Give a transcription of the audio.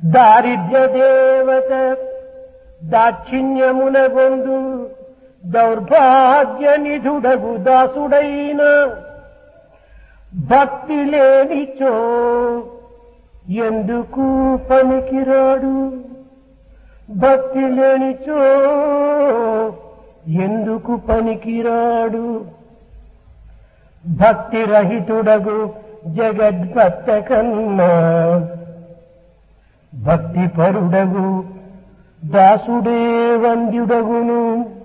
దారిద్ర్య దేవత దాక్షిణ్యమున గొందు దౌర్భాగ్య నిధుడగు దాసుడైన భక్తి లేనిచో ఎందుకు పనికిరాడు భక్తి లేనిచో ఎందుకు పనికిరాడు భక్తి రహితుడగు జగద్భక్త కన్నా భక్తి పరుడగు దాసుడే వంద్యుడగును